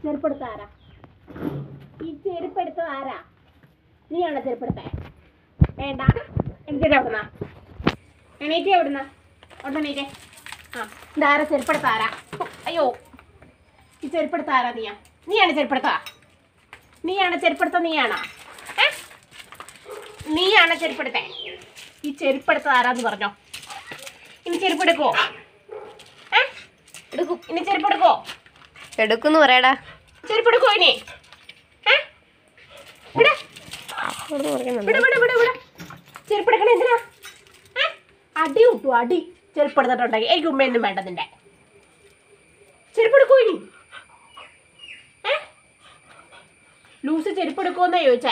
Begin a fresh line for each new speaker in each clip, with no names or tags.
ചെരുപ്പെടുത്ത ആരാ ഈ ചെരുപ്പെടുത്ത ആരാ നീയാണോ ചെരുപ്പെടുത്തേ വേണ്ട എണീറ്റ് എവിടുന്ന എണീറ്റ് എവിടുന്ന അവിടെ എണീറ്റേ ആ ഇതാരാ ചെരുപ്പെടുത്ത ആരാ ഓ, അയ്യോ ഈ ചെരുപ്പെടുത്ത ആരാ നീയാ നീയാണ് ചെരുപ്പെടുത്ത നീയാണ് ചെരുപ്പെടുത്ത നീയാണോ ഏ നീയാണ് ചെരുപ്പെടുത്തേ ഈ ചെരുപ്പെടുത്ത ആരാന്ന് പറഞ്ഞോ ഇനി ചെരുപ്പെടുക്കോ ഏ എടുക്കും ഇനി ചെരുപ്പെടുക്കോ
എടുക്കുന്നു പറയടാ
ചെരുപ്പെടുക്കോ ഇനി ഏ ഇവിടെ
അവിടെ പറയുന്നുണ്ട്
ഇവിടെ ഇവിടെ ഇവിടെ ഇവിടെ ചെരുപ്പെടുക്കണ എന്തിനാ ഏ? അടി കിട്ടു അടി ചെരുപ്പെടുത്തിട്ടുണ്ടെങ്കിൽ എനിക്ക് ഉമ്മയൊന്നും വേണ്ട നിന്റെ ചെരുപ്പെടുക്കോ ഇനി ഏ? ലൂസ് ചെരുപ്പെടുക്കോന്നാ ചോദിച്ചേ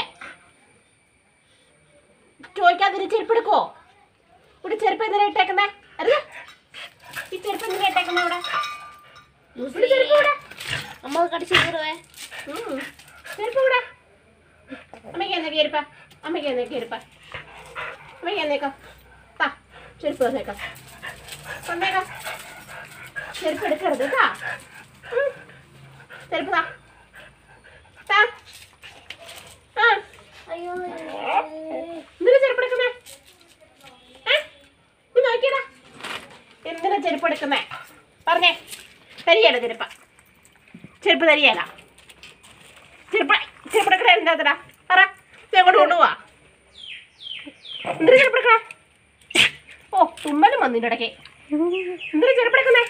ചോദിക്കാതിന് ചെരുപ്പെടുക്കോ ഇവിടെ ചെരുപ്പ് എന്തിനാ ഇട്ടേക്കുന്നേ അറിയാ ഈ ചെരുപ്പ് എന്തിനാ ഇട്ടേക്കുന്നേ ഇവിടെ ഇവിടെ ചെരുപ്പ് ഇവിടെ
അമ്മ കടിച്ചു കയറുവേ
ഉം. ചെരുപ്പ് ഇവിടെ അമ്മയ്ക്ക് എന്നൊക്കെ ചെരുപ്പ അമ്മയ്ക്ക് എന്നൊക്കെ ചെരുപ്പ അമ്മയ്ക്ക് എന്നേക്കോ താ ചെരുപ്പ് തന്നേക്കാം തന്നേക്കാം ചെരുപ്പ് എടുക്കരുത് കേട്ടാ ഉം. ചെരുപ്പ് താ താ ആ
അയ്യോ
എന്തിനാ ചെരുപ്പ് എടുക്കുന്നേ ഏ നീ നോക്കിയടാ എന്തിനാ ചെരുപ്പ് എടുക്കുന്നേ പറഞ്ഞേ തരികയാണ് ചെരുപ്പ ചെരുപ്പ് തരികയല്ല ചെരുപ്പ് ചെരുപ്പ് എടുക്കണേ എന്താ പറ നീ അങ്ങോട്ട് കൊണ്ടുപോവാ എന്തിനാ ചെരുപ്പ് എടുക്കണേ ഓ തുമ്മലും വന്നു ഇതിൻ്റെ ഇടയ്ക്ക് എന്തിനാ ചെരുപ്പ് എടുക്കുന്നേ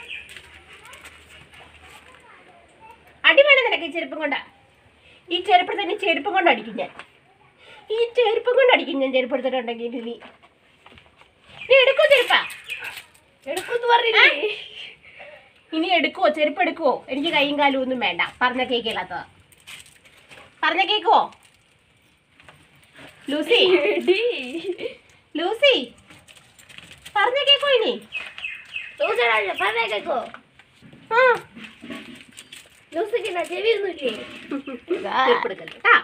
അടി വേണം നിനക്ക് ഈ ചെരുപ്പും കൊണ്ട് ഈ ചെരുപ്പ് തന്നെ ചെരുപ്പും കൊണ്ട് അടിക്കും ഞാൻ ഈ ചെരുപ്പും കൊണ്ട് അടിക്കും ഞാൻ ചെരുപ്പ് എടുത്തിട്ടുണ്ടെങ്കിൽ നീ നീ എടുക്കോ ചെരുപ്പാ
എടുക്കുന്നു പറഞ്ഞില്ലേ
ഇനി എടുക്കുവോ ചെരുപ്പ് എടുക്കുവോ എനിക്ക് കൈയും കാലും ഒന്നും വേണ്ട പറഞ്ഞ കേക്കില്ലാത്തത് പറഞ്ഞ കേക്കുവോ ലൂസി
എടി
ലൂസി പറഞ്ഞ കേക്കോ ഇനി
ലൂസടാ പറഞ്ഞേ കേക്കോ
ആ
ലൂസയ്ക്ക് എന്നാ ചെവി ഒന്നുമില്ലേ
ചെരുപ്പ് എടുക്കല്ലേ കേട്ടാ